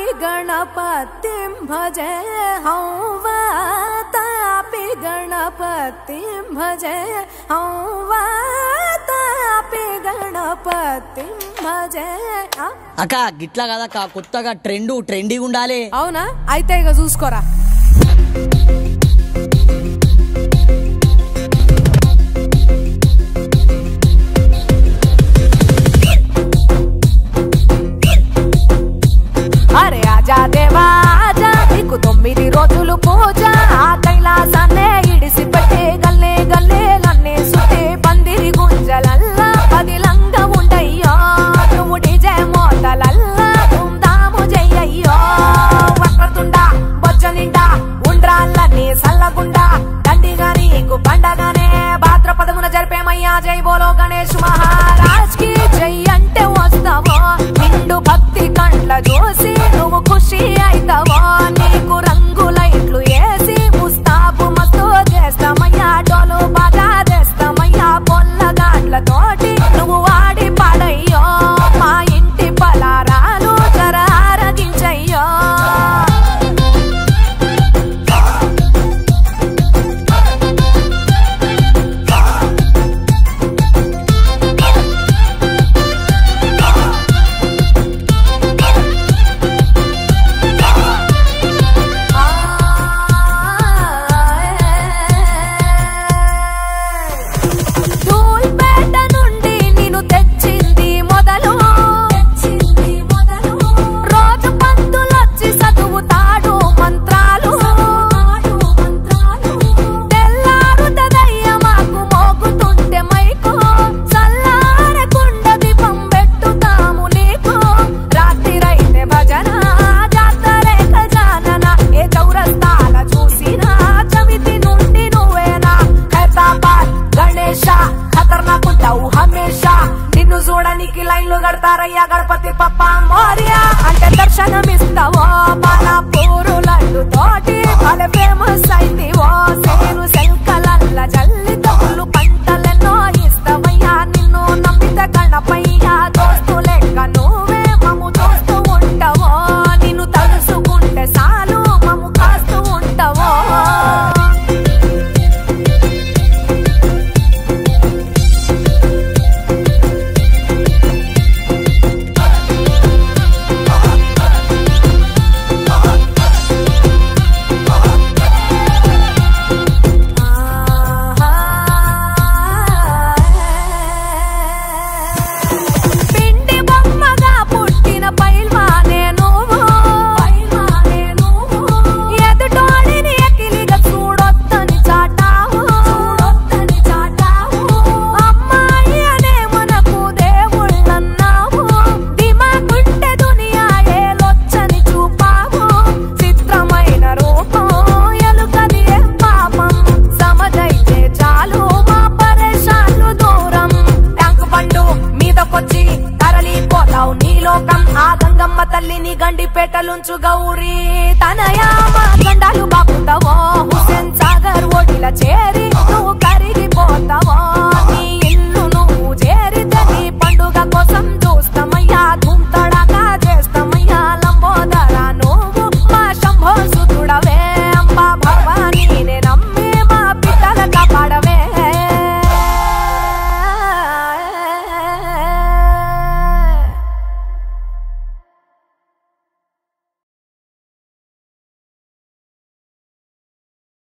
गणपतिं भजे हं वातापि गणपतिं भजे हं वातापि गणपतिं भजे ఆ? అక్క గిట్లా కదక్క కొత్తగా ట్రెండ్ ట్రెండీగా ఉండాలి అవునా అయితే ఇక చూసుకోరా అరే ఆజా దేవా ఆజా నీకు తొమ్మిది రోజులు పూజ ఆ కైలాసాన్నే ఇడిసి పెట్టి గల్లే గల్లే నన్నే సుట్టి పందిరి గుంజలల్లా పదిలంగా ఉండయ్యో నువ్వు డిజే మోతలల్లా ధూమ్ధాము చెయ్యయ్యో వక్రతుండా బొజ్జ నిండా ఉండ్రాళ్ళని సల్లగుండా దండిగా నీకు పండగానే భాద్రపదమున జరిపేమయ్యా జై బోలో గణేష్ మహారాజ్ కి జై అంటే వస్తావో నిండు భక్తి కండ్ల చూసి నువ్వు ఖుషి అయితావో నీకు రంగుల ఇట్లు వేసి ముస్తాబు మస్తు చేస్తామయ్యా డోలు బాగా చేస్తామయ్యా పొల్లగాట్లతోటి నువ్వు వాడి పాడయ్యో మా ఇంటి పలారాలు జర ఆరగించయ్యో ధూల్పేట నుండి నిన్ను తెచ్చింది మొదలు రోజు పంతులొచ్చి చదువుతాడు మంత్రాలు తెల్లారుతదయ్య మాకు మోగుతుంటే మైకు చల్లారకుండ దీపం పెట్టుతాము నీకు రాత్రిరైతే భజన జాతరే ఖజానన ఏ చౌరస్తాల చూసినా చవితి నుండి నువ్వేనా ఖైరతాబాద్ గణేష ఖతర్నాక్ ఉంటావు హమేషా నిన్ను చూడనికి లైన్లు కడతారయ్యా గణపతి పప్ప మోర్య అంటే దర్శనం ఇస్తావో బాల పూరులడ్డు తోటి భలే ఫేమస్ అయింది ఓ సేను సెల్కలల్ల జల్లి తగులు పంటలెన్నో ఇస్తావయ్యా నిన్ను నమ్మితే గణపయ్యా దోస్తు లెక్క నువ్వే మమ్ము చూస్తూ ఉంటావో నిన్ను తలుసుకుంటే చాలు మమ్ము కాస్తూ ఉంటావో పిండి బొమ్మగా పుట్టిన పైల్వానే నువ్వు ఎదుటోడిని ఎకిలిగా చూడొద్దని చాటావు అమ్మాయి అనే మనకు దేవుళ్ళన్నావు దిమాకుంటే దునియా ఏలొచ్చని చూపావు చిత్రమైన రూపం ఎలుకది ఏ పాపం సమదైతే చాలు మా పరేషాన్లు దూరం ట్యాంక్ బండు మీదకొచ్చి తరలిపోతావు నీ లోకం ఆ గంగమ్మ తల్లిని గండిపేటలుంచు గౌరీ తనయా మా గండాలు బాపుతావో హుసేన్ సాగర్ ఒడిల చేరి నువ్వు కరిగిపోతావో